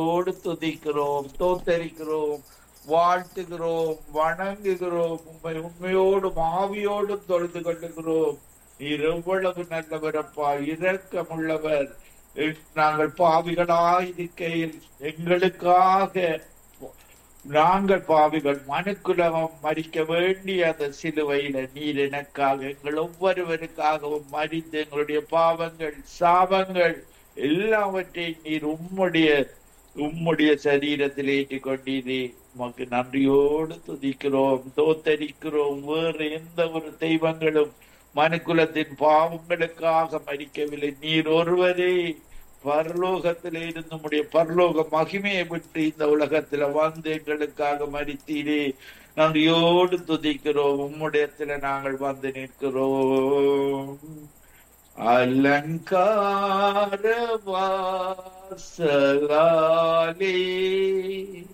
நன்றியோடு துதிக்கிறோம் தோத்தரிக்கிறோம் வாழ்த்துகிறோம் வணங்குகிறோம் உண்மை உண்மையோடு ஆவியோடு தொழுது கொள்ளுகிறோம் நீர் எவ்வளவு நல்லவரப்பா இரக்கமுள்ளவர் எங்- நாங்கள் பாவிகளாயிருக்கையில் எங்களுக்காக நாங்கள் பாவிகள் மனுக்குலகம் மறிக்க வேண்டிய அந்த சிலுவையில நீர் எனக்காக எங்கள் ஒவ்வொருவருக்காகவும் மறித்து எங்களுடைய பாவங்கள் சாபங்கள் எல்லாவற்றையும் நீர் உம்முடைய உம்முடைய சரீரத்தில் ஏற்றிக் கொண்டீரே உமக்கு நன்றியோடு துதிக்கிறோம் தோத்தரிக்கிறோம் வேறு எந்த ஒரு தெய்வங்களும் மனுக்குலத்தின் பாவங்களுக்காக மறிக்கவில்லை நீர் ஒருவரே பரலோகத்திலே இருந்து உம்முடைய பரலோக மகிமையை விட்டு இந்த உலகத்துல வந்து எங்களுக்காக மறித்தீரே நன்றியோடு துதிக்கிறோம் உம்முடையத்துல நாங்கள் வந்து நிற்கிறோம் அலங்கார வாசலாலே